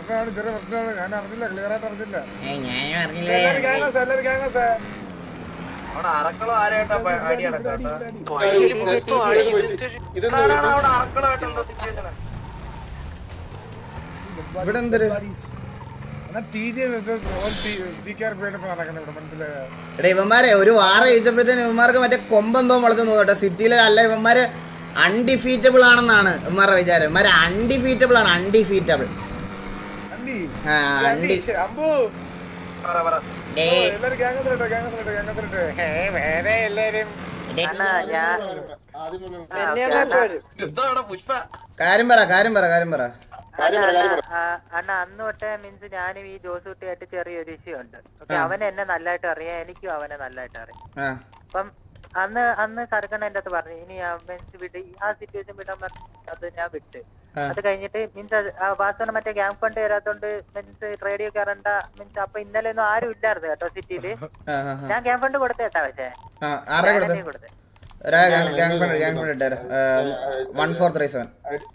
പ്രശ്നമാണ് ചെറിയ പ്രശ്നമാണ് ഞാൻ അറിഞ്ഞില്ല ക്ലിയർ ആയിട്ട് അറിഞ്ഞില്ല ഏയ് ഞാനും അറിഞ്ഞില്ല എല്ലാവരും ഗ്യാങ്ങസ് എല്ലാവരും ഗ്യാങ്ങസ് അവിടെ അറക്കളോ ആരായിട്ടാ അടി നടക്കാം ഇത് അവിടെ അറക്കളമായിട്ടുണ്ടോ സിറ്റുവേഷൻ ഇവിടെ എന്തൊരു T J G K R P ആയിട്ട് നടക്കുന്നത് ഇവിടെ മനസ്സിലായോ എടാ ഇവന്മാരെ ഒരു വാറ ജയിച്ചപ്പോഴത്തേന് ഇവന്മാർക്ക് മറ്റേ കൊമ്പെന്തോ മുളച്ചു കേട്ടോ സിറ്റിയിലെ അല്ല ഇവന്മാര് അൺഡിഫീറ്റബിൾ ആണെന്നാണ് ഇവന്മാരുടെ വിചാരം ഇവന്മാര് അൺഡിഫീറ്റബിൾ ആണ് അൺഡിഫീറ്റബിൾ അണ്ടി ആ അണ്ടി അമ്പു പറ പറ ഡേയ് എല്ലാവരും ഗ്യാങ്ങസിലിട്ടോ ഗ്യാങ്ങസിലിട്ടോ ഗ്യാങ്ങസിലിട്ടോ വേറെ എല്ലാവരും എന്താണ് പുഷ്പ കാര്യം പറ കാര്യം പറ കാര്യം പറ കാര്യം പറ കാര്യം പറ അണ്ണ അന്ന് തൊട്ടേ മീൻസ് ഞാനും ഈ ജോസ് കുട്ടിയായിട്ട് ചെറിയൊരു ഇഷ്യൂ ഉണ്ട് ഓക്കെ അവൻ എന്നെ നല്ലതായിട്ട് അറിയാം എനിക്കും അവനെ നല്ലതായിട്ട് അറിയാം ആ അപ്പം അന്ന് അന്ന് സർക്കണ്ണ എന്റെ അടുത്ത് പറഞ്ഞു ഇനി മീൻസ് വിട്ട് ആ സിറ്റുവേഷൻ വിടാൻ പറഞ്ഞു അത് ഞാൻ വിട്ട് ആ. അത് കഴിഞ്ഞിട്ട് മീൻസ് വാസ്തവ മറ്റേ ഗ്യാങ് ഫണ്ട് തരാത്തോണ്ട് മീൻസ് റേഡിയോ കയറണ്ട മീൻസ് അപ്പൊ ഇന്നലെ ഒന്നും ആരും ഇല്ലായിരുന്നു കേട്ടോ സിറ്റിയില് ആ, ആ, ആ. ഞാൻ ഗ്യാങ് ഫണ്ട് കൊടുത്തേട്ടാ പക്ഷേ ആ ആരുടെ കൊടുത്ത ഞാനല്ലേ കൊടുത്തേ ഒരാ ഗ്യാങ് ഫണ്ട് ഗ്യാങ് ഫണ്ട് ഇട്ടാര് വൺ ഫോർ ത്രീ സെവൻ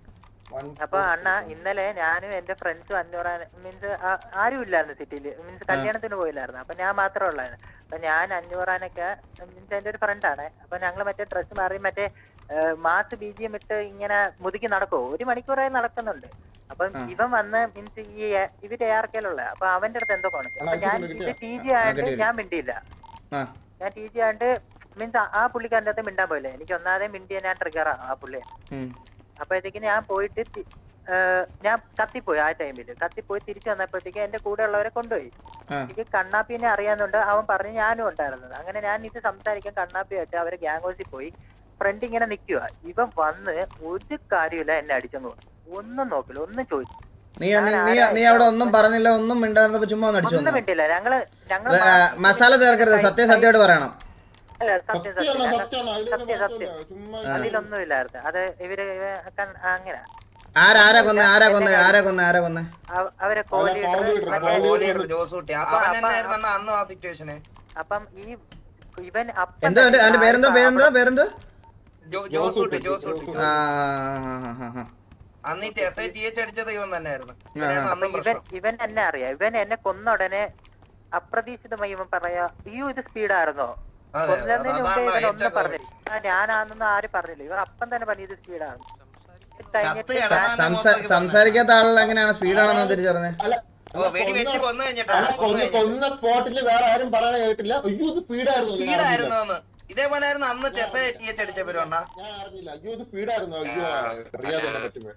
അപ്പൊ അണ്ണ ഇന്നലെ ഞാനും എന്റെ ഫ്രണ്ട്സും അഞ്ഞൂറാൻ മീൻസ് ആരും ഇല്ലായിരുന്നു സിറ്റിയില് മീൻസ് കല്യാണത്തിന് പോയില്ലായിരുന്നു അപ്പൊ ഞാൻ മാത്രമേ ഉള്ളായിരുന്നു അപ്പൊ ഞാൻ അഞ്ഞൂറാനൊക്കെ മീൻസ് എന്റെ ഒരു ഫ്രണ്ടാണ് അപ്പൊ ഞങ്ങള് മറ്റേ ഡ്രസ്സ് മാറി മറ്റേ മാസ് ബി ജി എം ഇട്ട് ഇങ്ങനെ മുതുക്കി നടക്കുമോ ഒരു മണിക്കൂറായി നടക്കുന്നുണ്ട് അപ്പം ഇവൻ വന്ന് മീൻസ് ഈ ഇവര് ഏർക്കലുള്ള അപ്പൊ അവന്റെ അടുത്ത് എന്തോ കോണക്ക് അപ്പൊ ഞാൻ ഇത് ടി ജി ആയിട്ട് ഞാൻ മിണ്ടിയില്ല ആ ഞാൻ ടി ജി ആയിട്ട് മീൻസ് ആ പുള്ളിക്കാരൻ്റെ അടുത്ത് മിണ്ടാൻ പോയില്ല എനിക്ക് ഒന്നാമതേ മിണ്ടിയ ഞാൻ ട്രിഗറാണ് ആ പുള്ളിയെ ഉം. അപ്പോഴത്തേക്ക് ഞാൻ പോയിട്ട് തി- ഏഹ് ഞാൻ കത്തിപ്പോയി ആ ടൈമിൽ കത്തിപ്പോയി തിരിച്ചു വന്നപ്പോഴത്തേക്ക് എന്റെ കൂടെ ഉള്ളവരെ കൊണ്ടുപോയി ആ. എനിക്ക് കണ്ണാപ്പിനെ അറിയാന്നുണ്ട് അവൻ പറഞ്ഞു ഞാനും ഉണ്ടായിരുന്നത് അങ്ങനെ ഞാൻ ഇത് സംസാരിക്കാൻ കണ്ണാപ്പിയായിട്ട് അവരെ ഗ്യാങ് ഹൗസിൽ പോയി ഫ്രണ്ട് ഇങ്ങനെ നിൽക്കുക ഇവൻ വന്ന് ഒരു കാര്യമില്ല എന്നെ അടിച്ചെന്ന് പറഞ്ഞു ഒന്നും നോക്കില്ല ഒന്നും ചോദിച്ചു നീ നീ- നീ നീ അവിടെ ഒന്നും പറഞ്ഞില്ല ഒന്നും മിണ്ടായിരുന്നപ്പോ ചുമ്മാ ഒന്ന് അടിച്ചു ഒന്നും വന്നു വേണ്ടില്ല ഞങ്ങള് ഞങ്ങള് മസാല ചേർക്കരുത് സത്യം സത്യമായിട്ട് പറയണം അല്ല, സത്യം സത്യം സത്യമാണ് ഞങ്ങൾ- സത്യമാണ് അതിലൊരു സത്യം സത്യം മാറ്റമില്ല ചുമ്മാ അതിലൊന്നും ഇല്ലായിരുന്നു അത് ഇവര് ഇവ- കൺ- അങ്ങനെ ആരാ ആരാ കൊന്നേ ആരാ കൊന്നേ ആരാ കൊന്നേ ആരാ കൊന്നേ അവ- അവരെ അല്ല, കോലി കോലി ഇടണം, മറ്റേ കോലി ഓടിയത് ജോസ് കുട്ടി അവൻ തന്നെയായിരുന്നു അന്ന് അന്നും ആ സിറ്റുവേഷന് അപ്പം ഈ ഇവൻ അപ്പം എന്തോ അവന്റെ അവന്റെ പേരെന്തോ പേരെന്തോ പേരെന്തോ ജോസ് കുട്ടി ജോസ് കുട്ടി ആ ആ, ആ, ആ, ആ. അന്ന് ഈ എസ് ഐ ടി എച്ച് അടിച്ചത് ഇവൻ തന്നെയായിരുന്നു ഇവനായിരുന്നു അപ്പൊ അന്നും ഇവൻ പ്രശ്നം ഇവൻ എന്നെ അറിയാം ഇവൻ എന്നെ കൊന്ന ഉടനെ അപ്രതീക്ഷിതമായി ഇവൻ പറയാ അയ്യോ ഇത് സ്പീഡായിരുന്നോ അതെ, കൊല്ലുന്നതിന് മുമ്പേ അതാണ് ഇവൻ ഒന്നും ഏറ്റവും പറഞ്ഞില്ല ആ, ഞാനാണെന്നൊന്നും ആരും പറഞ്ഞില്ല ഇവൻ അപ്പം തന്നെ പറഞ്ഞു ഇത് സ്പീഡാണ് കഴിഞ്ഞിട്ട് ചത്ത് ഞാൻ- കിടന്നാ സംസാ- സംസാരിക്കാത്ത ആളുകൾ എങ്ങനെയാണ് സ്പീഡാണെന്ന് തിരിച്ചറിഞ്ഞേ അല്ല ഓ, വെടി വെച്ച് കൊന്നു അല്ല, കഴിഞ്ഞിട്ടാണ് കൊന്ന കൊന്ന സ്പോട്ടില് വേറെ ആരും പറയണ കേട്ടില്ല അയ്യോ ഇത് സ്പീഡായിരുന്നു ഞാൻ സ്പീഡായിരുന്നു അറിഞ്ഞില്ല. അന്ന് ഇതേപോലെ ആയിരുന്നു അന്ന് എസ് ഐ ടി എച്ച് അടിച്ച പേരുണ്ടാ ഞാൻ അറിഞ്ഞില്ല അയ്യോ ഇത് സ്പീഡായിരുന്നു അയ്യോ അറിയാതെ പറ്റുമോ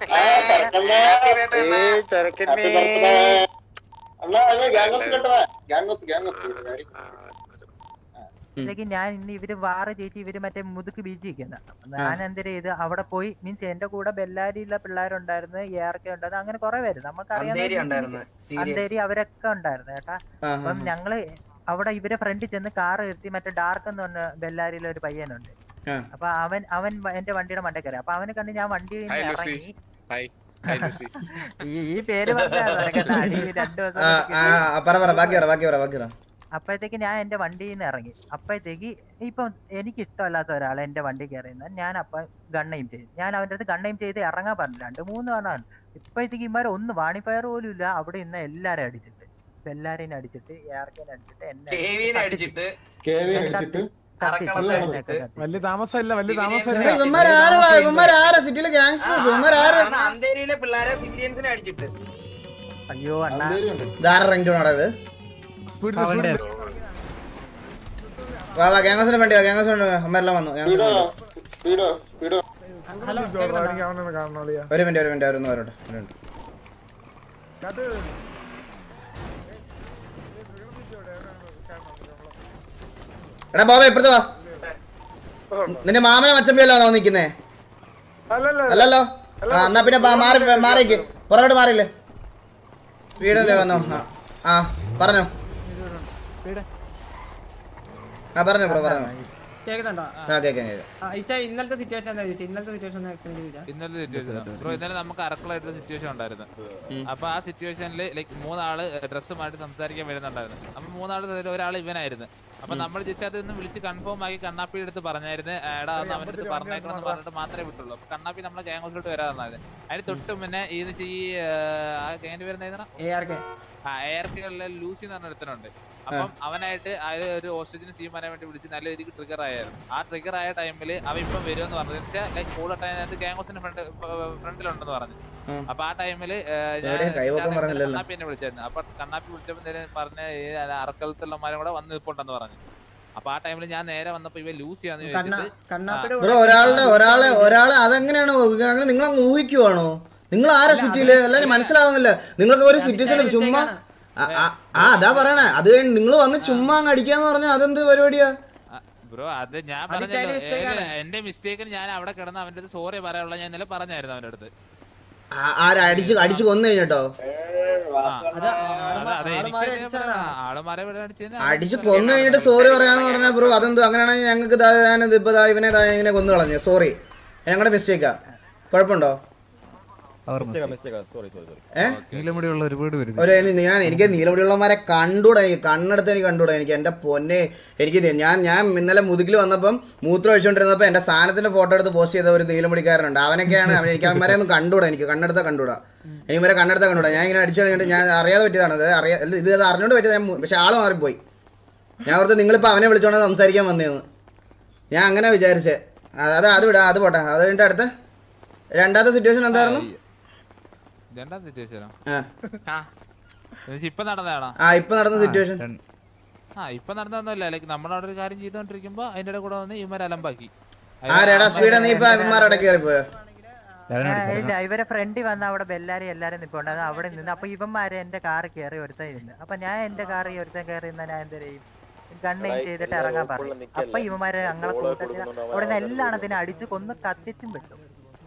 അല്ല ഗ്യാങ്ങോസ് കേട്ടോ ഗ്യാങ്ങോസ് ഗ്യാങ്ങോസ് ഇതിലേക്ക് ഞാൻ ഇന്ന് ഇവര് വാറ ചേച്ചി ഇവര് മറ്റേ മുതുക്ക് ബീച്ച് നിൽക്കുന്ന ഞാൻ എന്തിനാ ചെയ്ത് അവിടെ പോയി മീൻസ് എന്റെ കൂടെ ബെല്ലാരിയിലെ പിള്ളേരുണ്ടായിരുന്നു ഏർക്കെ ഉണ്ടായിരുന്നു അങ്ങനെ കുറെ പേര് അന്തേരി ഉണ്ടായിരുന്നു നമുക്കറിയാം സീരിയസ് അന്തേരി അവരൊക്കെ ഉണ്ടായിരുന്നു കേട്ടാ അപ്പം ഞങ്ങള് അവിടെ ഇവരെ ഫ്രണ്ടിൽ ചെന്ന് കാർ നിർത്തി മറ്റേ ഡാർക്ക് എന്ന് പറഞ്ഞ ബെല്ലാരിയിലെ ഒരു പയ്യനുണ്ട് ആ. അപ്പൊ അവൻ അവൻ വ- എന്റെ വണ്ടിയുടെ മണ്ടേ കയറി അപ്പൊ അവനെ കണ്ട് ഞാൻ വണ്ടി Hi, Lucy. ഇറങ്ങി ഹായ് ഹായ് ലൂസി ഈ ഈ പേര് പറഞ്ഞാ കേട്ടോ അടി രണ്ടു ദിവസം ആ കൊണ്ട് ആ ആ, പറ പറ ബാക്കി പറ ബാക്കി പറ ബാക്കി പറ അപ്പോഴത്തേക്ക് ഞാൻ എന്റെ വണ്ടിയിൽ നിന്ന് ഇറങ്ങി അപ്പോഴത്തേക്ക് ഇപ്പം എനിക്ക് ഇഷ്ടമല്ലാത്ത ഒരാളെ എന്റെ വണ്ടി കയറിയുന്ന ഞാൻ അപ്പൊ ഗണ്ണയും ചെയ്തു ഞാൻ അവന്റെ അടുത്ത് ഗണ്ണയും ചെയ്ത് ഇറങ്ങാൻ പറഞ്ഞു രണ്ട് മൂന്ന് തവണ ഇപ്പോഴത്തേക്ക് ഇമാരെ ഒന്ന് വാണിഫയർ പോലും ഇല്ല അവിടെ ഇന്ന് എല്ലാരും അടിച്ചിട്ട് എല്ലാരെയും അടിച്ചിട്ട് ഏർക്കേനെ അടിച്ചിട്ട് എന്നെ കെവിനെ അടിച്ചിട്ട് കേവി അടിച്ചിട്ട് അറക്കളത്തെ അടിച്ചിട്ട് വലിയ താമസമില്ല വലിയ Civilians താമസമില്ല നെ ഇവന്മാരാരാ ഇവന്മാരാരാ സിറ്റിയിലെ ഗാങ്സ്റ്റേഴ്സ് ഇവന്മാരാരാ അന്ന് അന്തേരിയിലെ പിള്ളേരെ സിവിലിയൻസിനെ അടിച്ചിട്ട് അയ്യോ അണ്ണാ അന്തേരിയുണ്ട് ഇതാരാ റിംഗ് ടൂൺ ഇത് സ്പീഡ് സ്പീഡ് വാ വാ ഗാംഗസിന്റെ വണ്ടി വാ ഗാംഗസ് വണ്ടി വാ. അമ്മരെല്ലാം വന്നു ഗാങ്സ് സ്പീഡോ വണ്ടി. സ്പീഡോ സ്പീഡോ എനിക്ക് അവനൊന്ന് കാണണോളിയാ ഒരു മിനിറ്റ് ഒരു മിനിറ്റ് അവരൊന്ന് വരട്ടെ ഒരു മിനിറ്റ് അത് എടാ ബോബ ഇപ്പുറത്ത് വാ നിന്റെ മാമനെ മച്ചമ്പിയല്ലോ വന്ന് നിക്കുന്നേ അല്ലല്ല അല്ലല്ലോ ആ എന്നാ പിന്നെ ബാ- മാറി മാറിക്ക് പുറകോട്ട് മാറിയില്ലേ വീടല്ലേ വന്നോ ആ. ആ പറഞ്ഞോ ആ പറഞ്ഞോ ബ്രോ പറഞ്ഞോ കേൾക്കുന്നുണ്ടോ ആ കേൾക്കാം കേൾക്കാം ആ, ഇച്ച ഇന്നലത്തെ സിറ്റുവേഷൻ എന്താ ചോദിച്ചത് ഇന്നലത്തെ സിറ്റുവേഷൻ ഒന്ന് എക്സ്പ്ലെയിൻ ചെയ്തില്ല ഇന്നലെ സിറ്റുവേഷൻ ബ്രോ ഇന്നലെ നമുക്ക് അറക്കളായിട്ടൊരു സിറ്റുവേഷൻ ഉണ്ടായിരുന്നു അപ്പൊ ആ സിറ്റുവേഷനിൽ ലൈക്ക് മൂന്നാള് ഡ്രസ്സുമായിട്ട് സംസാരിക്കാൻ വരുന്നുണ്ടായിരുന്നു അപ്പൊ മൂന്നാള് ഒരാൾ ഇവനായിരുന്നു അപ്പൊ നമ്മൾ ജസ്റ്റ് അതൊന്ന് വിളിച്ച് കൺഫേം ആക്കി കണ്ണാപ്പി എടുത്ത് പറഞ്ഞായിരുന്നു എടാ ഒന്ന് അവന്റെ അടുത്ത് പറഞ്ഞേക്കണം എന്ന് പറഞ്ഞിട്ട് മാത്രമേ വിട്ടുള്ളൂ അപ്പൊ കണ്ണാപ്പി നമ്മളെ ഗ്യാങ് ഹൗസിലോട്ട് വരാറുണ്ടായിരുന്നു അതിന് തൊട്ട് മുന്നേ ഇത് ഈ ആ ഗ്യാങ്ങിന്റെ പേര് എന്തായിരുന്നു എ ആർ കെ ആ എയർക്കുകളിലെ ലൂസി എന്ന് പറഞ്ഞ ഒരുത്തനുണ്ട് അപ്പം അവനായിട്ട് അയാൾ ഒരു ഹോസ്റ്റേജിന് സീൻ പറയാൻ വേണ്ടി വിളിച്ച് നല്ല രീതിക്ക് ട്രിഗർ ആയിരുന്നു ആ ട്രിഗർ ആയ ടൈമിൽ അവ ഇപ്പം വരുമെന്ന് പറഞ്ഞത് വെച്ചാൽ ലൈക്ക് കൂടെ ടൈമിനകത്ത് ഗ്യാങ്സിന്റെ ഫ്രണ്ട് ഫ്രണ്ടിലുണ്ടെന്ന് പറഞ്ഞു ഉം. അപ്പൊ ആ ടൈമില് എവിടെയും കൈവക്കാൻ പറഞ്ഞില്ലല്ലോ. കണ്ണാപ്പി എന്നെ വിളിച്ചായിരുന്നു അപ്പൊ കണ്ണാപ്പി വിളിച്ചപ്പോ നേരെ പറഞ്ഞ ഈ അറക്കലത്തുള്ളമാരും കൂടെ വന്ന് നിൽപ്പുണ്ടെന്ന് പറഞ്ഞു അപ്പൊ ആ ടൈമിൽ ഞാൻ നേരെ വന്നപ്പോ ഇവ ലൂസിയാന്ന് കണ്ണ ചോദിച്ചിട്ട് കണ്ണാപ്പിയുടെ ബ്രോ ഒരാളുടെ ഒരാളെ ഒരാളെ അതെങ്ങനെയാണ് ഊഹിക്കുക? അങ്ങനെ നിങ്ങൾ അങ്ങ് ഊഹിക്കുവാണോ നിങ്ങൾ ആരാ സിറ്റിയില് അല്ലാതെ മനസ്സിലാവുന്നില്ല നിങ്ങൾക്ക് ഒരു സിറ്റിസൺ ചുമ്മാ ആ, ആ, ആ അതാ പറയണേ അത് കഴിഞ്ഞ് നിങ്ങൾ വന്ന് ചുമ്മാ അങ്ങ് അടിക്കാന്ന് പറഞ്ഞാൽ അതെന്ത് പരിപാടിയാ ബ്രോ അത് ഞാൻ അത് പറഞ്ഞല്ലോ ഇച്ചാരി mistake ആണ്. ഏ, എന്റെ മിസ്റ്റേക്കിന് ഞാൻ അവിടെ കിടന്ന് അവന്റെ അടുത്ത് സോറി പറയാനുള്ള ഞാൻ ഇന്നലെ പറഞ്ഞായിരുന്നു അവന്റെ അടുത്ത് ആ- ആരാ അടിച്ച് അടിച്ച് കൊന്നു കഴിഞ്ഞിട്ടോ ആ, അത് അത് അത് ആളുമാരെ എനിക്കറിയാം അടിച്ചതാണ്. ബ്രോ. ആളുമാരെ ഇവിടെ അടിച്ചതിന് അടിച്ച് കൊന്നു കഴിഞ്ഞിട്ട് സോറി പറയാന്ന് പറഞ്ഞാൽ ബ്രോ അതെന്തോ അങ്ങനെയാണെങ്കിൽ ഞങ്ങൾക്ക് ഞാനിത് ഇപ്പൊ ദാ ഇവനെ ദാ ഇങ്ങനെ കൊന്നു കളഞ്ഞു സോറി ഞങ്ങളുടെ മിസ്റ്റേക്കാ കുഴപ്പമുണ്ടോ ഏ നീലമുടിയുള്ള ഒരുപാട് പേര് ഒരു ഇനി ഞാൻ എനിക്ക് നീലമുടിയുള്ളമാരെ കണ്ടൂടാ എനിക്ക് കണ്ണെടുത്ത് എനിക്ക് കണ്ടൂടാ എനിക്ക് എൻ്റെ പൊന്നെ എനിക്ക് ഇത് ഞാൻ ഞാൻ ഇന്നലെ മുതുകിൽ വന്നപ്പം മൂത്രം ഒഴിച്ചുകൊണ്ടിരുന്നപ്പോൾ എൻ്റെ സാധനത്തിൻ്റെ ഫോട്ടോ എടുത്ത് പോസ്റ്റ് ചെയ്ത ഒരു നീലമുടിക്കാരനുണ്ട് അവനൊക്കെയാണ് അവൻ എനിക്ക് അവന്മാരെ ഒന്നും കണ്ടൂടാ എനിക്ക് കണ്ണെടുത്താൽ കണ്ടൂടാ എനിക്ക് വരെ കണ്ണെടുത്താൽ കണ്ടൂടാ ഞാൻ ഇങ്ങനെ അടിച്ചു കഴിഞ്ഞിട്ട് ഞാൻ അറിയാതെ പറ്റിയതാണ് ഇത് അറിയാ അല്ല, ഇത് അത് അറിഞ്ഞുകൊണ്ട് പറ്റിയത് ഞാൻ മു- പക്ഷെ ആൾ മാറിപ്പോയി ഞാൻ ഓർത്ത് നിങ്ങളിപ്പോൾ അവനെ വിളിച്ചോണ്ട് സംസാരിക്കാൻ വന്നേന്ന് ഞാൻ അങ്ങനെ വിചാരിച്ചേ അത് അത് അത് വിടാം അത് പോട്ടെ അത് കഴിഞ്ഞിട്ട് അടുത്ത രണ്ടാമത്തെ സിറ്റുവേഷൻ എന്തായിരുന്നു രണ്ടാം സിറ്റുവേഷനോ ആ ഇപ്പൊ നടന്നതാണോ ആ ഇപ്പം നടന്ന സിറ്റുവേഷൻ ആ ഇപ്പൊ നടന്നതൊന്നുമല്ല ലൈക്ക് നമ്മളവിടെ ഒരു കാര്യം ചെയ്തോണ്ടിരിക്കുമ്പോ അതിന്റെ ഇടയിൽ കൂടെ വന്ന് ഇവന്മാർ അലമ്പാക്കി ആരേടാ സ്പീഡ് നീ ഇപ്പൊ ഇവന്മാരുടെ കയറിപ്പോയോ ഇല്ല ഇവരെ ഫ്രണ്ടിൽ വന്ന് അവിടെ ബെല്ലാരി എല്ലാരും നിൽപ്പുണ്ടായിരുന്നു അവിടെ നിന്ന് അപ്പൊ ഇവന്മാര് എന്റെ കാറ് കയറി ഒരുത്തൻ ഇരുന്ന് അപ്പൊ ഞാൻ എന്റെ കാറിൽ ഒരുത്തൻ കയറി നിന്നാ ഞാൻ എന്ത് ചെയ്യും ഗണ്ണ് ചെയ്തിട്ട് ഇറങ്ങാൻ പറയും അപ്പൊ ഇവന്മാര് ഞങ്ങളെ കൂട്ടത്തിൽ അവിടെ നിന്ന് എല്ലാം അതിനെ അടിച്ച് കൊന്ന് കത്തിച്ചും വിട്ടു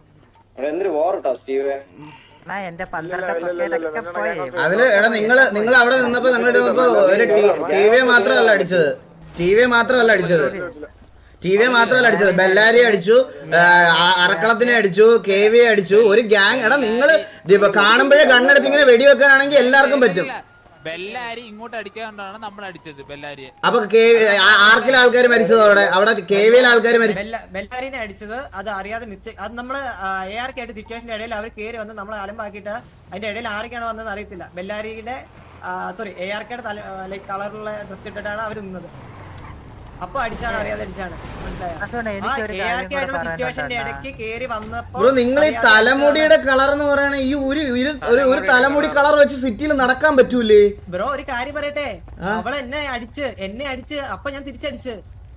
എന്നാ എന്റെ പന്ത്രണ്ട് പ്രത്യേകതയൊക്കെ പോയേ അതില് എടാ നിങ്ങള് നിങ്ങൾ അവിടെ നിന്നപ്പോ നിങ്ങൾ നിന്നപ്പോ ഒരു ടി വി മാത്രമല്ല അടിച്ചത് ടി വി മാത്രമല്ല അടിച്ചത് ടി വി മാത്രമല്ല അടിച്ചത് ബെല്ലാരി അടിച്ചു ആ, ആ- അറക്കളത്തിനെ അടിച്ചു കെ വി അടിച്ചു ഒരു ഗ്യാങ് എടാ നിങ്ങള് ദി- കാണുമ്പോഴേ കണ്ണെടുത്ത് ഇങ്ങനെ വെടിവെക്കാനാണെങ്കിൽ എല്ലാവർക്കും പറ്റും ബെല്ലാരി ഇങ്ങോട്ട് അടിക്കാണ്ടാണ് നമ്മൾ അടിച്ചത് ബെല്ലാരിയെ അപ്പൊ കെ ആർക്കിലെ ആൾക്കാർ മരിച്ചത് അവിടെ അവിടെ കെ വിയിലെ ആൾക്കാർ മരിച്ചു ബെല്ല- ബെല്ലാരിനെ അടിച്ചത് അത് അറിയാതെ മിസ്റ്റേക്ക് അത് നമ്മള് എ ആർ കെ ആയിട്ട് സിറ്റുവേഷന്റെ ഇടയിൽ അവർ കയറി വന്ന് നമ്മളെ അലമ്പാക്കിയിട്ട് അതിന്റെ ഇടയിൽ ആരൊക്കെയാണ് വന്നതെന്ന് അറിയത്തില്ല ബെല്ലാരിയുടെ സോറി എ ആർ കെയുടെ തല ലൈക്ക് കളറുള്ള ഡ്രസ് ഇട്ടിട്ടാണ് അവർ നിന്നത് അപ്പൊ അടിച്ചാണ് അറിയാതെ അടിച്ചാണ് അതുകൊണ്ട് മനസ്സിലായോ എനിക്കൊരു എ ആർ കാര്യം കെ കൂടെ ആയിട്ടുള്ള സിറ്റുവേഷന്റെ പറയാനുണ്ട് ഇടയ്ക്ക് കയറി വന്നപ്പോ ബ്രോ നിങ്ങൾ ഈ അറിയാതെ തലമുടിയുടെ കളർ എന്ന് പറയണ ഈ ഒരു ഒരു- ഒരു ഒരു തലമുടി കളർ വെച്ച് സിറ്റിയിൽ നടക്കാൻ പറ്റൂലേ ബ്രോ ഒരു കാര്യം പറയട്ടെ ആ? അവൾ എന്നെ അടിച്ച് എന്നെ അടിച്ച് അപ്പൊ ഞാൻ തിരിച്ചടിച്ച്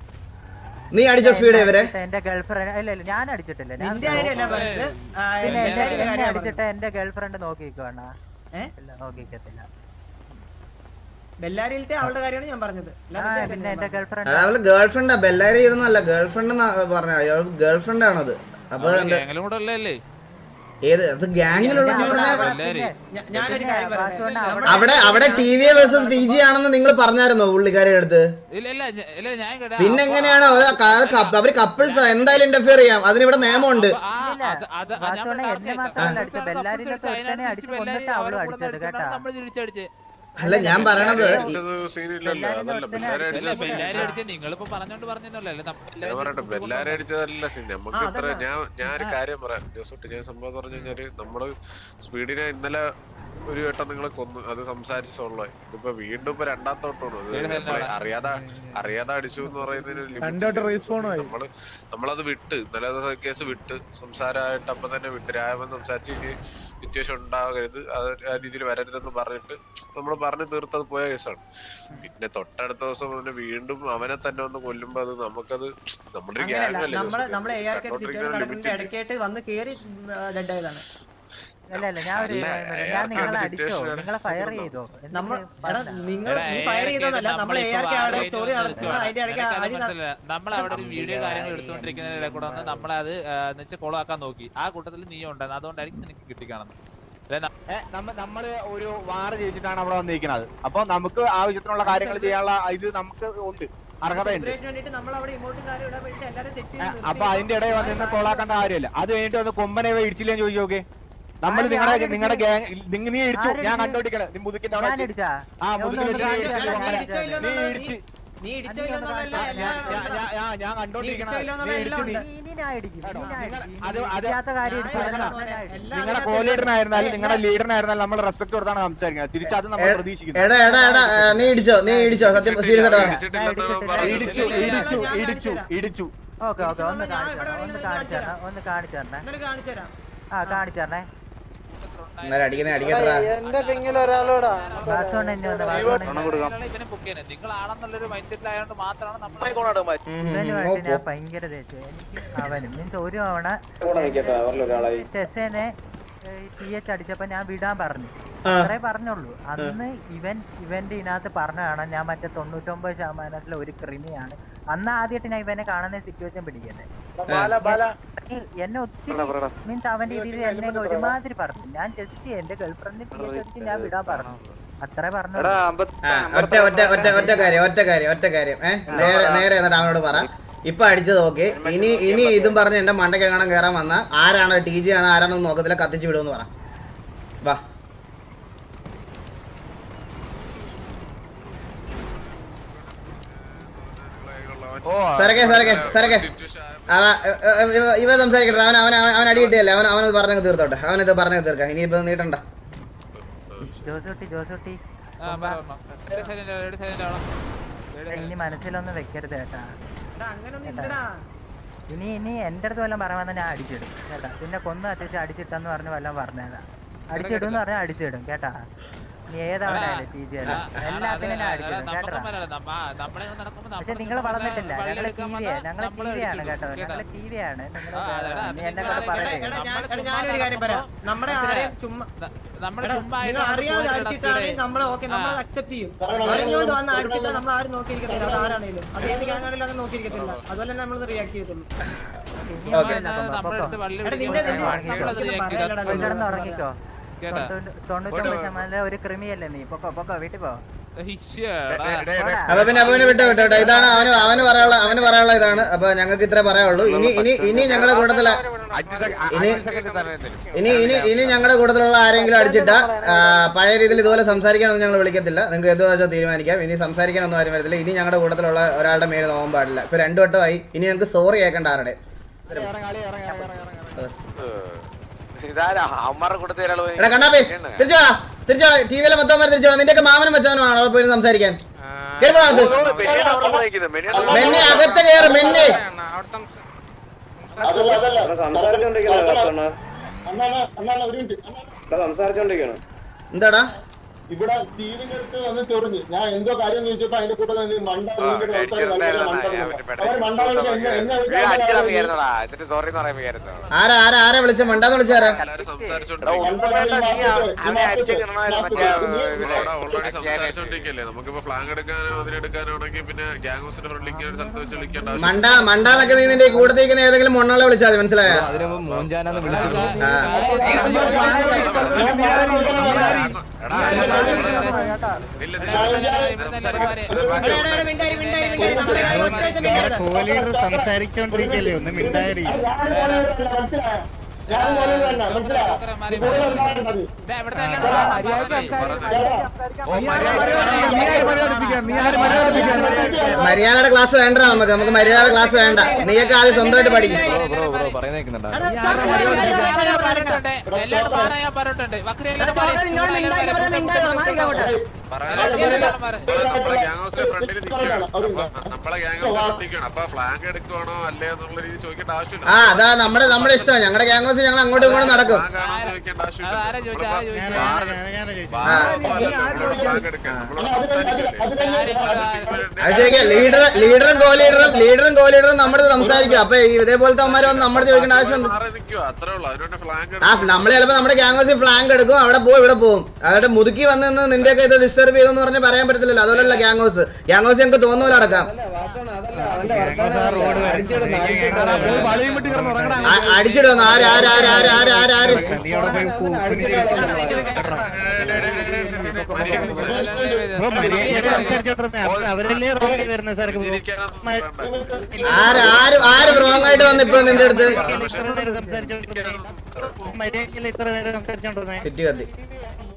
നീ അടിച്ച സ്പീഡ് ഇവരെ എന്റെ ഗേൾഫ്രണ്ട് ഇല്ല ഇല്ല ഞാൻ അടിച്ചിട്ടില്ല ഞാൻ നിന്റെ കാര്യമല്ല പറഞ്ഞത് ആ, പിന്നെ എന്നെ ബെല്ലാരിയുടെ എന്നെ കാര്യമാണ് അടിച്ചിട്ട് എന്റെ ഗേൾഫ്രണ്ട് നോക്കിക്കോണ ഏ? ഇല്ല നോക്കിക്കത്തില്ല ബെല്ലാരിയിലത്തെ അവളുടെ കാര്യമാണ് ഞാൻ പറഞ്ഞത് ആ, അല്ലാതെ നിന്റെ പിന്നെ കാര്യം എന്റെ ഞാൻ ഗേൾഫ്രണ്ട് അവള് ഗേൾഫ്രണ്ടാ ബെല്ലാരി ഇതൊന്നല്ല ഗേൾഫ്രണ്ട് പറഞ്ഞ അയാൾ ഗേൾഫ്രണ്ട് ആണത് അപ്പൊ എന്താ ഞങ്ങളും കൂടെ ഉള്ളതല്ലേ ഏത് അത് ഗ്യാങ്ങിലുള്ള ബെല്ലാരി ഞാ- ഞാനൊരു കാര്യം പറയട്ടെ വാസുവിന് നമ്മുടെ- അവിടെ അവിടെ T V versus D G ആണെന്ന് നിങ്ങൾ പറഞ്ഞായിരുന്നോ പുള്ളിക്കാരുടെ അടുത്ത് ഇല്ല ഇല്ല ഞ- ഇല്ല ഞാൻ കേട്ടാ പിന്നെ എങ്ങനെയാണോ അത് ക- ക- അവര് കപ്പിൾസ് എന്തായാലും ഇന്റർഫിയർ ചെയ്യാം അതിനിവിടെ നിയമമുണ്ട് ആ, അത് അത് അത് ഞാൻ വാസുവിനെ പറഞ്ഞ എന്നെ ആൾക്കാര് മാത്രമല്ല couples അടിച്ചത്, ആണ്, ബെല്ലാരിനെ couples അടിച്ച് ഒരുത്തനെ അതിനകത്ത് അടിച്ച് ബെല്ലാരി കൊന്നിട്ടാ അവളും അവരുടെ കൂടെ അടിച്ചത് അടിച്ചിട്ടാണ് കേട്ടാ. നമ്മള് തിരിച്ചടിച്ചത് അല്ല ഞാൻ പറയണത് അടിച്ചത് സീനില്ലല്ലോ അതല്ല ബെല്ലാരി അല്ല അടിച്ചത് ബെല്ലാരി അടിച്ചത് നിങ്ങളിപ്പോ പറഞ്ഞോണ്ട് പറഞ്ഞല്ലോ ഞാൻ പറയട്ടെ ബെല്ലാരി അടിച്ചതല്ല സീൻ നമുക്ക് ആ, ഇത്ര അതല്ല. ഞാൻ ഞാൻ ഒരു കാര്യം പറയാം ജോസോട്ട് ഞാൻ സംഭവം പറഞ്ഞു കഴിഞ്ഞാല് നമ്മള് സ്പീഡിനെ ഇന്നലെ ഒരു വട്ടം നിങ്ങളെ കൊന്നു അത് സംസാരിച്ച സോളോ ഇതിപ്പോ വീണ്ടും ഇപ്പൊ രണ്ടാമത്തെ വട്ടമാണ് അത് ഏത് നമ്മള് ഹെൽമെറ്റാ? അറിയാതെ അറിയാതെ അടിച്ചു എന്ന് പറയുന്നതിന് ഒരു limit രണ്ടോട്ട് ഉണ്ട്. respawn ആയി. നമ്മള് നമ്മളത് വിട്ട് ഇന്നലെ അത് കേസ് വിട്ട് സംസാരമായിട്ട് അപ്പൊ തന്നെ വിട്ട് രാമൻ സംസാരിച്ച് ഇനി സിറ്റുവേഷൻ ഉണ്ടാകരുത് അത് ആ രീതിയിൽ വരരുതെന്ന് പറഞ്ഞിട്ട് നമ്മൾ പറഞ്ഞു തീർത്തത് പോയ കേസാണ് പിന്നെ തൊട്ടടുത്ത ദിവസം മുതല് വീണ്ടും അവനെ തന്നെ ഒന്ന് കൊല്ലുമ്പോ അത് നമുക്കത് നമ്മുടെ ഒരു ഗ്യാങ് അങ്ങനെയല്ല അല്ലേ നമ്മള് ജോസൂട്ടി? നമ്മളെ എ ആർ കെ കണ്ടോണ്ടിരിക്കുന്ന സിറ്റുവേഷൻ ഒരു നടക്കുന്നതിന്റെ limit ഇല്ലേ? ഇടയ്ക്കായിട്ട് വന്ന് കയറി ഡെഡ് ആയതാണ് അല്ല അല്ല ഞാൻ ഒരു അല്ല, കാര്യം പറയാം. ഞാൻ അയാൾക്ക് നിങ്ങളെ ഒരു അടിച്ചോ situation നിങ്ങളെ ഫയർ ആണ്. ചെയ്തോ നമ്മൾ എന്നിട്ട് എടാ പറഞ്ഞാ. നിങ്ങൾ എടാ, നീ ARK ഫയർ ചെയ്തതല്ല നമ്മൾ എ ആർ കെ അവിടെ നമ്മളിപ്പോ സ്റ്റോറി വാർ നടത്തുന്ന അതിന്റെ ഇടയ്ക്ക് നിനക്കത് അടി നട- മനസ്സിലായില്ല. നമ്മൾ അവിടെ ഒരു വീഡിയോ കാര്യങ്ങൾ എടുത്തുകൊണ്ടിരിക്കുന്നതിനിടെ കൂടെ വന്ന് നമ്മളത് വെച്ചാൽ കൊളാക്കാൻ നോക്കി ആ കൂട്ടത്തിൽ നീ ഉണ്ടായിരുന്നു അതുകൊണ്ടായിരിക്കും നിനക്ക് കിട്ടിക്കാണുന്നത് നമ്മള് ഒരു വാർ ജയിച്ചിട്ടാണ് അവിടെ വന്നിരിക്കുന്നത് അപ്പൊ നമുക്ക് ആവശ്യത്തിനുള്ള കാര്യങ്ങൾ ചെയ്യാനുള്ള ഇത് നമുക്ക് ഉണ്ട് അർഹതയുണ്ട് സെലിബ്രേഷന് വേണ്ടിട്ട് നമ്മൾ അവിടെ ഇമോട്ടും കാര്യം ഇടാൻ വേണ്ടി എല്ലാരും സെറ്റ് ഏ, അപ്പൊ അതിന്റെ ഇടയിൽ വന്ന് നിന്ന് കൊളാക്കേണ്ട കാര്യമില്ല അത് കഴിഞ്ഞിട്ട് വന്ന് കൊമ്പനെ പോയി ഇടിച്ചില്ലെന്ന് ചോദിച്ചു നോക്കേ നമ്മൾ നിങ്ങളുടെ നിങ്ങളുടെ ഗ്യാങ് നീ ഇടിച്ചു ഞാൻ കണ്ടോണ്ടിരിക്കണേ നീ മുതുക്കിന്റെ അവിടെ വെച്ച്. ആ മുതുക്കിൽ വെച്ച് നീ ഇടിച്ചു കൊമ്പനെ. ഇടിച്ചോ ഇല്ലയോ നീ എന്നുള്ളത് ഇടിച്ച് നീ ഇടിച്ചോ ഇല്ലയോ എന്നുള്ളതല്ല ഞാൻ- എല്ലാം ഞാൻ- ഞാൻ- ഞാൻ- ഞാൻ കണ്ടോണ്ടിരിക്കണ നീ ഇടിച്ചോ നീ ഇല്ലയോ ഇടിച്ച് നീ എന്നുള്ളത് കേട്ടോ, നിങ്ങൾ- അത് അത് എല്ലാം നിങ്ങളുടെ കോ ലീഡറിനായിരുന്നാലും നിങ്ങളുടെ ലീഡറിനായിരുന്നാലും നമ്മൾ റെസ്പെക്ട് കൊടുത്താണ് സംസാരിക്കുന്നത് തിരിച്ച് അത് നമ്മൾ പ്രതീക്ഷിക്കുന്നു എടാ എടാ എടാ ഏ, നീ ഇടിച്ചോ നീ ഇടിച്ചോ സത്യം സീരിയസ് ആയിട്ട് പറ ഇടിച്ചിട്ടില്ലെന്നാണ് പറഞ്ഞത്. ഇടിച്ചു ഇടിച്ചു ഇടിച്ചു ഇടിച്ചു ഓക്കെ ഓക്കെ ഒന്ന് കാണിച്ചു കാണിച്ചു തരാം ഒന്ന് കാണിച്ചു തരണേ എന്നാലും കാണിച്ചു തരാം ആ കാണിച്ചു തരണേ എന്നാലും അടിക്കുന്നേ അടിക്കട്ടാ എന്റെ പിങ്ങിൽ ഒരാളോടാ വാസോണ്ട് എന്നെ ഒന്ന് വാസോണ്ട് ഇവനെ ബുക്ക് ചെയ്യുന്നത് നിങ്ങളാണെന്നുള്ളൊരു മൈൻഡ് സെറ്റിൽ ആയതുകൊണ്ട് മാത്രമാണ് നമ്മൾ ഇവനുമായിട്ട് ഞാൻ ഭയങ്കര ദേഷ്യം എനിക്ക് അവനും മീൻസ് ഒരു തവണ ചെസ്സേനെ ടി എച്ച് അടിച്ചപ്പോ ഞാൻ വിടാൻ പറഞ്ഞു അത്രേ പറഞ്ഞുള്ളൂ അന്ന് ഇവൻ ഇവന്റെ ഇതിനകത്ത് പറഞ്ഞതാണ് ഞാൻ മറ്റേ തൊണ്ണൂറ്റൊമ്പത് ശതമാനത്തിലെ ഒരു ക്രിമിയാണ് അന്ന് ആദ്യമായിട്ട് ഞാൻ ഇവനെ കാണുന്ന സിറ്റുവേഷൻ പിടിക്കുന്നത് എന്നെ ഒത്തിരി മീൻസ് അവന്റെ രീതിയിൽ എന്നെ അങ്ങ് ഒരുമാതിരി പറഞ്ഞു ഞാൻ ജസ്റ്റ് എന്റെ ഗേൾഫ്രണ്ടിനെ ടി എച്ച് അടിച്ച് ഞാൻ വിടാൻ പറഞ്ഞു അത്രേ പറഞ്ഞു ആ ഒറ്റ ഒറ്റ ഒറ്റ ഒറ്റ കാര്യം ഒറ്റ കാര്യം ഒറ്റ കാര്യം ഏ നേരെ നേരെ എന്നിട്ട് അവനോട് പറ ഇപ്പൊ അടിച്ചത് ഓക്കെ ഇനി ഇനി ഇതും പറഞ്ഞ് എന്റെ മണ്ടയ്ക്ക് കാണാൻ കയറാൻ വന്ന ആരാണ് ടി ജി ആണ് ആരാണെന്ന് നോക്കത്തില്ല കത്തിച്ച് വിടുമെന്ന് പറ വാ സരക്കെ സരക്കെ സരക്കെ അവ ഇവ- ഇവ- ഇവ സംസാരിക്കട്ടെ അവൻ അവൻ അവൻ അടി കിട്ടിയല്ലേ അവൻ അവനത് പറഞ്ഞങ്ങ് തീർത്തോട്ടെ അവനത് പറഞ്ഞങ്ങ് തീർക്കാം ഇനിയിപ്പോ നീട്ടണ്ട ജോസൂട്ടി ജോസൂട്ടി ആ, പറ, പറഞ്ഞോ. ഒരു second, ഒരു second ആണോ? ഒരു second. ഇനി മനസ്സിലൊന്നും വെക്കരുത് കേട്ടാ എടാ അങ്ങനൊന്നും ഇല്ലടാ ഇനി ഇനി എന്റെ അടുത്ത് വല്ലതും പറയാൻ വന്നാൽ ഞാൻ അടിച്ചിടും കേട്ടാ പിന്നെ കൊന്നു അത്യാവശ്യം അടിച്ചിട്ടെന്ന് പറഞ്ഞ് വല്ലതും പറഞ്ഞേതാ അടിച്ചിടും എന്ന് പറഞ്ഞാൽ അടിച്ചിടും കേട്ടാ നീ ഏതാവനായാലും ടി ജി ആ, അല്ല ആ, എല്ലാത്തിനും ഞാൻ അത് അടിച്ചിടും നമുക്കും കേട്ടാ വരാലോ. നമ്മ- ആ, നമ്മളെ നടക്കുമ്പോ പക്ഷെ നമ്മള് നിങ്ങൾ നമ്മളെ വളർന്നിട്ടില്ല പള്ളി ഞങ്ങള് എടുക്കാൻ ടി വന്നാ വി ഞങ്ങള് നമ്മളെ ടി വി ആണ് ഇടിച്ചിടും. കേട്ടോ കേട്ടോ? ഞങ്ങള് ടി വി ആണ് നിങ്ങൾ ആ, അതെടാ, അത് നീ എന്നെ നിങ്ങൾ കൊണ്ട് ആരെങ്കിലും- പറയരുത് എടാ ഞാൻ നമ്മള് എടാ ഞാനൊരു കാര്യം പറയാം നമ്മുടെ ആരെയും ചുമ്മാ ന- നമ്മള് എടാ, ചുമ്മാ നിങ്ങൾ ആയിട്ട് അറിയാതെ പോയിട്ട് അടിച്ചിട്ടാണെങ്കിൽ speed നമ്മൾ ഓക്കെ നമ്മൾ അക്സെപ്റ്റ് ചെയ്യും അറിഞ്ഞുകൊണ്ട് വന്ന് അടിച്ചിട്ട് നമ്മൾ ആരും നോക്കിയിരിക്കത്തില്ല അത് ആരാണേലും അത് ഏത് ഗ്യാങ്ങാണെങ്കിലും അങ്ങനെ നോക്കിയിരിക്കത്തില്ല അതുപോലെ തന്നെ നമ്മൾ റിയാക്ട് ചെയ്യത്തുള്ളൂ ഇനി ചുമ്മാ ഒന്നുമില്ല, ഇരുന്ന് പൊക്കോ, നമ്മുടെ പൊക്കോ. അടുത്ത് വള്ളി എടാ, പിടിക്കാൻ നിന്റെ- വന്നാൽ നിന്റെ- നമ്മളത് നിന്റെ react ചെയ്താൽ പറയലടാ, പോയി നിന്റെ കിടന്ന് പറയലടാ. ഉറങ്ങിക്കോ കേട്ടാ? തൊണ്ണൂറ്റി- തൊണ്ണൂറ്റൊമ്പത് ശതമാനം ഒരു ക്രിമിയല്ലേ നീ പൊക്കോ പൊക്കോ വീട്ടിൽ പോ ഇശ്ശേടാ. അപ്പൊ പിന്നെ അവന് വിട്ടോ വിട്ടോ വിട്ടോ. ഇതാണ് അവന് അവന് പറയാനുള്ള അവന് പറയാനുള്ള ഇതാണ് അപ്പൊ ഞങ്ങൾക്ക് ഇത്ര പറയാനുള്ളൂ ഇനി ഇനി ഇനി ഞങ്ങളുടെ കൂട്ടത്തില് ഇനി ഇനി ഇനി ഇനി ഞങ്ങളുടെ കൂട്ടത്തിലുള്ള ആരെങ്കിലും അടിച്ചിട്ട പഴയ രീതിയിൽ ഇതുപോലെ സംസാരിക്കാനൊന്നും ഞങ്ങൾ വിളിക്കത്തില്ല നിങ്ങൾക്ക് എന്ത് വെച്ചാൽ തീരുമാനിക്കാം ഇനി സംസാരിക്കാനൊന്നും ആരും വരത്തില്ല ഇനി ഞങ്ങളുടെ കൂട്ടത്തിലുള്ള ഒരാളുടെ മേലെ നോക്കാൻ പാടില്ല ഇപ്പൊ രണ്ടു വട്ടമായി ഇനി ഞങ്ങൾക്ക് സോറി കേൾക്കണ്ട ആരുടെ ഇതാരാ അമ്മമാരുടെ കൂട്ടത്തിൽ ഒരാൾ എടാ കണ്ണാപ്പി തിരിച്ചോടാ തിരിച്ചോടാ ടി വിയിലെ മൊത്തം പേര് തിരിച്ചോടാ നിന്റെയൊക്കെ മാമനും വെച്ചവനുമാണ് അവിടെ പോയി സംസാരിക്കാൻ കേൾക്കണോ അത് മെന്നെ അകത്ത് കയറ് മെന്നെ അതല്ല അതല്ല അണ്ണാ അണ്ണാ ഒരു മിനിറ്റ് എന്താടാ ഇവിടെ ടിവിന്റെ അടുത്ത് വന്ന് ചൊറിഞ്ഞ് ഞാൻ എന്തോ കാര്യം ചോദിച്ചപ്പോ അതിന്റെ കൂട്ടത്തിൽ നീ മണ്ട നിന്റെ ആൾക്കാര് ഭയങ്കര മണ്ടൻ അവര് മണ്ടാണെന്ന് എന്നെ എന്നെ വിളിക്കാൻ എന്നിട്ട് സോറി എന്ന് പറയാൻ ആരാ ആരാ ആരാ വിളിച്ച മണ്ടാന്ന് വിളിച്ചാരാ എല്ലാരും സംസാരിച്ചോണ്ടിരിക്കും ഓൾറെഡി സംസാരിച്ചോണ്ടിരിക്കല്ലേ നമുക്കിപ്പോ ഫ്ലാഗ് എടുക്കാനോ അതിനെടുക്കാനോ ആണെങ്കിൽ പിന്നെ ഗ്യാങ് ഹൗസിന്റെ ഫ്രണ്ടിൽ ഇങ്ങനെ ഒരു സ്ഥലത്ത് വെച്ച് വിളിക്കേണ്ട ആവശ്യം മണ്ട മണ്ടാന്നൊക്കെ നീ നിന്റെ കൂടെ ഇരിക്കുന്ന ഏതെങ്കിലും മൊണ്ണാളെ വിളിച്ചാൽ മതി മനസ്സിലായ മൂഞ്ചാനെന്ന് വിളിച്ചു ഇല്ല എടാ, എടാ, എടാ, മിണ്ടായിരി, മിണ്ടായിരി, മിണ്ടായിരി. നമ്മുടെ കാര്യം ഒറ്റ ദിവസം മിണ്ടരുത്. സംസാരിച്ചോണ്ടിരിക്കല്ലേ ഒന്ന് മിണ്ടായി മനസ്സിലായോ ഞാൻ പോലും വേണ്ട മനസ്സിലായോ ഇതുപോലെ ഉണ്ടായാൽ മതി. ദേ, ഇവിടുത്തെ എല്ലാം മര്യാദയുടെ ക്ലാസ് വേണ്ട നമുക്ക് നമുക്ക് മര്യാദയുടെ ക്ലാസ് വേണ്ട നീയൊക്കെ ആദ്യം സ്വന്തമായിട്ട് പഠിക്കും എടാ, പറഞ്ഞിട്ടുണ്ട് എല്ലാവരും പറയാൻ ഞാൻ പറഞ്ഞിട്ടുണ്ട് വക്രി എല്ലാവരും ചോദ്യം നിങ്ങൾ മിണ്ടായി പറഞ്ഞാൽ മിണ്ടായി, മാറിക്കോ അങ്ങോട്ട്. നമ്മളെ ഗ്യാങ് ഹൗസിന്റെ ഫ്രണ്ടിൽ നിൽക്കുകയാണ് അപ്പൊ നമ്മളെ ഗ്യാങ് ഹൗസിന്റെ ഫ്രണ്ടിൽ നിൽക്കുകയാണ് അപ്പൊ ഫ്ലാഗ് എടുക്കുവാണോ അല്ലേ എന്നുള്ള രീതി ചോദിക്കേണ്ട ആവശ്യമില്ല ആ അതാ നമ്മുടെ നമ്മുടെ ഇഷ്ടമാണ് ഞങ്ങളുടെ ഗ്യാങ് ഹൗസ് ഞങ്ങൾ അങ്ങോട്ടും ഇങ്ങോട്ടും നടക്കും ഫ്ലാഗ് ആണോ എന്ന് ചോദിക്കേണ്ട ആവശ്യമില്ല ആരാ ചോദിച്ചത്? ആരാ ചോദിച്ചത്? ഫ്ലാഗ് എടുക്കാൻ നമ്മളോട് അത് കഴിഞ്ഞ് അത് കഴിഞ്ഞ് അത് ചോദിക്കാം ലീഡർ ലീഡറും കോ ലീഡറും ലീഡറും കോ ലീഡറും നമ്മുടെ അടുത്ത് സംസാരിക്കും അപ്പൊ ഈ ഇതേപോലത്തെ അമ്മമാരെ വന്ന് നമ്മുടെ അടുത്ത് ചോദിക്കേണ്ട ആവശ്യം മാറി നിൽക്കുക അത്രേ ഉള്ളൂ അതിനുവേണ്ടി ഫ്ലാഗ് ആ നമ്മൾ ചിലപ്പോ നമ്മുടെ ഗ്യാങ് ഹൗസിൽ ഫ്ലാങ്ക് എടുക്കും അവിടെ പോകും ഇവിടെ പോകും അവിടെ മുതുക്കി വന്ന് നിന്ന് നിന്റെയൊക്കെ ഇത് ഡിസ്റ്റർബ് ചെയ്തെന്ന് പറഞ്ഞ് പറയാൻ പറ്റത്തില്ലല്ലോ അതുപോലല്ല ഗ്യാങ് ഹൗസ് ഗ്യാങ് ഹൗസ് ഞങ്ങൾക്ക് തോന്നുന്ന പോലെ അടക്കാം ആ- അടിച്ചിടുന്നു ആര് ആര് ആര് ആര് ആര് ആര് ആര് അവരല്ലേ റോഡിൽ വരുന്നത് സാർ ആര് ആര് ആര് റോങ് ആയിട്ട് വന്നു ഇപ്പൊ നിന്റെ അടുത്ത് ഇത്ര നേരം സംസാരിച്ചോണ്ടിരുന്നേ മര്യാദക്കല്ലേ ഇത്ര നേരം സംസാരിച്ചോണ്ടിരുന്നേ സിറ്റി കത്തി